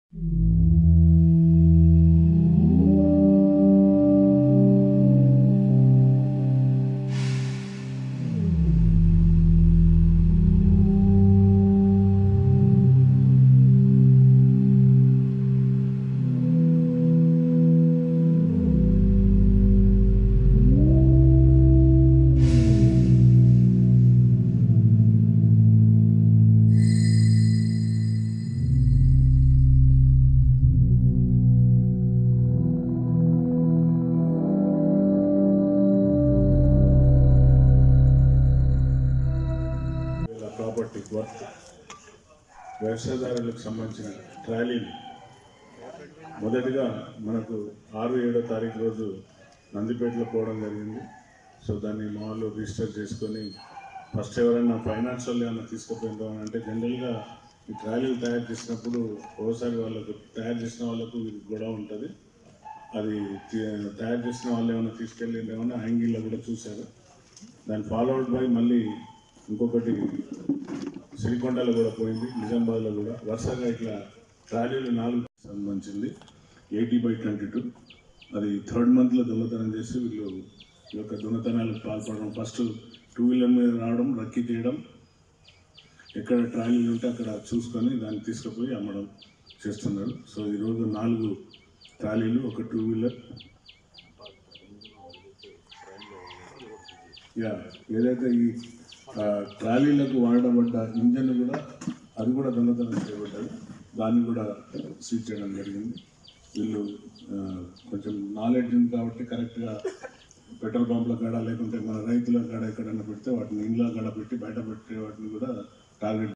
property worth వ్యవసాయదారులకు సంబంధించిన ట్రాలీలు మొదటిగా మనకు ఆరు ఏడో తారీఖు రోజు నందిపేటలో పోవడం జరిగింది సో దాన్ని మా వాళ్ళు రిజిస్టర్ చేసుకొని ఫస్ట్ ఎవరైనా ఫైనాన్స్ వాళ్ళు ఏమైనా తీసుకుపోయిందాం అని అంటే జనరల్గా ఈ ట్రాలీలు తయారు చేసినప్పుడు ఒకసారి వాళ్ళకు తయారు చేసిన వాళ్ళకు ఇది గొడవ ఉంటుంది అది తి- తయారు చేసిన వాళ్ళు ఏమైనా తీసుకెళ్ళిందేమో యాంగిల్లో కూడా చూశారు దాని ఫాలోఅవుట్ బై మళ్ళీ ఇంకొకటి సిరికొండలో కూడా పోయింది నిజామాబాద్లో కూడా వరుసగా ఇట్లా ట్రాలీలు నాలుగు సంబంధించింది ఎయిటీ బై ట్వంటీ టూ అది థర్డ్ మంత్లో దొంగతనం చేసి వీళ్ళు ఈ యొక్క దొంగతనాలకు పాల్పడడం ఫస్ట్ టూ వీలర్ మీద రావడం రక్కి తీయడం ఎక్కడ ట్రాలీలు ఉంటే అక్కడ చూసుకొని దాన్ని తీసుకుపోయి అమ్మడం చేస్తున్నారు సో ఈరోజు నాలుగు ట్రాలీలు ఒక టూ వీలర్ యా ఏదైతే ఈ ఆ, ట్రాలీలకు వాడబడ్డ ఇంజన్ కూడా అది కూడా దొంగతనం చేయబడ్డది దాన్ని కూడా సీజ్ చేయడం జరిగింది వీళ్ళు ఆ, కొంచెం నాలెడ్జ్ ఉంది కాబట్టి కరెక్ట్గా పెట్రోల్ పంప్ల కాడ లేకుంటే మన రైతుల కాడ ఎక్కడైనా పెడితే వాటిని ఇండ్ల కాడ పెట్టి బయట పెట్టే వాటిని కూడా టార్గెట్